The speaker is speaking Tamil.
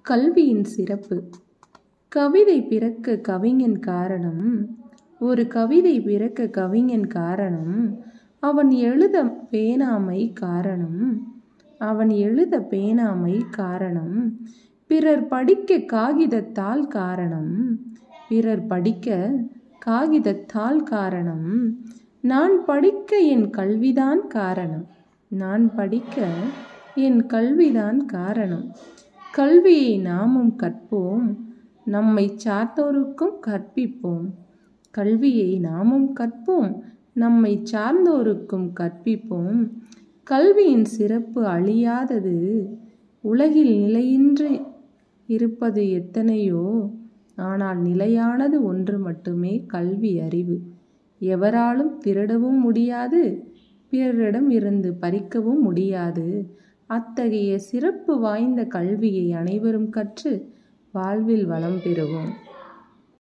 கல்வியின் சிறப்பு கவிதை பிறக்க கவிஞன் காரணம் ஒரு கவிதை பிறக்க கவிஞன் காரணம் அவன் எழுத பேணாமை காரணம் அவன் எழுத பேணாமை காரணம் பிறர் படிக்க காகிதத்தால் காரணம் பிறர் படிக்க காகிதத்தால் காரணம் நான் படிக்க என் கல்விதான் காரணம் நான் படிக்க என் கல்விதான் காரணம் கல்வியை நாமும் கற்போம் நம்மை சார்ந்தோருக்கும் கற்பிப்போம் கல்வியை நாமும் கற்போம் நம்மை சார்ந்தோருக்கும் கற்பிப்போம் கல்வியின் சிறப்பு அழியாதது உலகில் நிலையின்றி இருப்பது எத்தனையோ ஆனால் நிலையானது ஒன்று மட்டுமே கல்வி அறிவு எவராலும் திருடவும் முடியாது பிறரிடம் இருந்து பறிக்கவும் முடியாது அத்தகைய சிறப்பு வாய்ந்த கல்வியை அனைவரும் கற்று வாழ்வில் வளம் பெறுவோம்